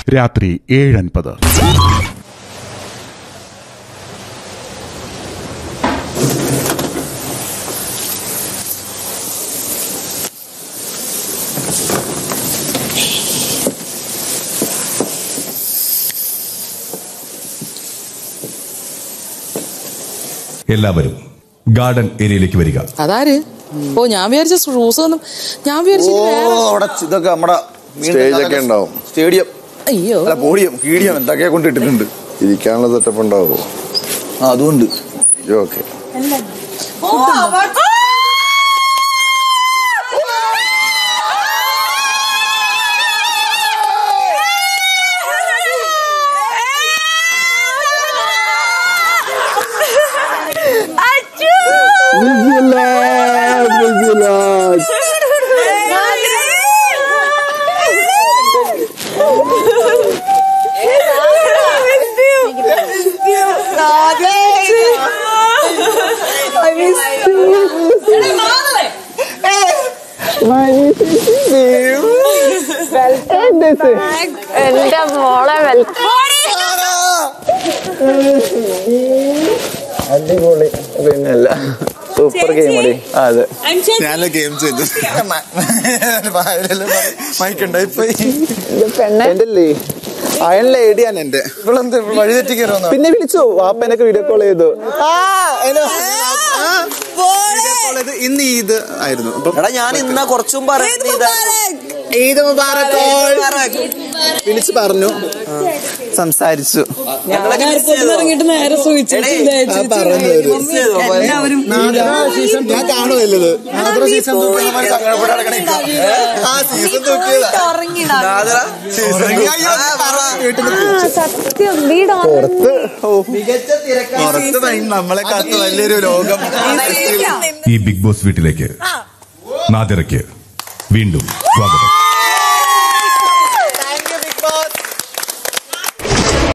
രാത്രി ഏഴ് അൻപത് എല്ലാവരും ഗാർഡൻ ഏരിയയിലേക്ക് വരിക അതാര് ഓ ഞാൻ വിചാരിച്ച ഷൂസ് ഒന്നും ഞാൻ വിചാരിച്ചു ഓ ഇത് വേറെ അവിടെ ഇതൊക്കെ നമ്മുടെ സ്റ്റേജ് ഒക്കെ ഉണ്ടാവും സ്റ്റേഡിയം അയ്യോ അല്ല പോഡിയം കീടിയം എന്തൊക്കെയാ കൊണ്ടിട്ടിട്ടുണ്ട് ഇരിക്കാനുള്ള സെറ്റപ്പ് ഉണ്ടാവുമോ ആ അതുകൊണ്ട് ഓക്കെ എന്റെ മോളെ വെൽക്കം അടിപൊളി പിന്നല്ല സൂപ്പർ ഗെയിം അടി അതെ ഞാനല്ല ഗെയിംസ് മൈക്കുണ്ടായി പോയി പെണ്ണെ എന്റെ അല്ലേ അയൺ ലേഡിയാണ് എന്റെ ഇവളെന്ത് വഴി തെറ്റിക്കയറുന്ന പിന്നെ വിളിച്ചു വാപ്പനൊക്കെ വീഡിയോ കോൾ ചെയ്തു ആ വീഡിയോ കോൾ ചെയ്ത് ഇന്ന് ഈദ് ആയിരുന്നു അപ്പൊ എടാ ഞാൻ ഇന്നാ കുറച്ചും ഈദ് മുബാറക് വിളിച്ചു പറഞ്ഞു സംസാരിച്ചു ഇറങ്ങിയിട്ട് നേരെ സൂചിച്ചിട്ടില്ല ആ പറഞ്ഞു അവര്. നാദറ സീസൺ ഞാൻ കാണുമല്ലത് നാദറ സീസൺ ആ സീസൺ തൂക്കിയതാ സത്യം വീട് പുറത്ത് പുറത്ത് ഭയ- നമ്മളെ കാത്ത് വലിയൊരു ലോകം ഈ ബിഗ് ബോസ് വീട്ടിലേക്ക് നാദിറയ്ക്ക് വീണ്ടും സ്വാഗതം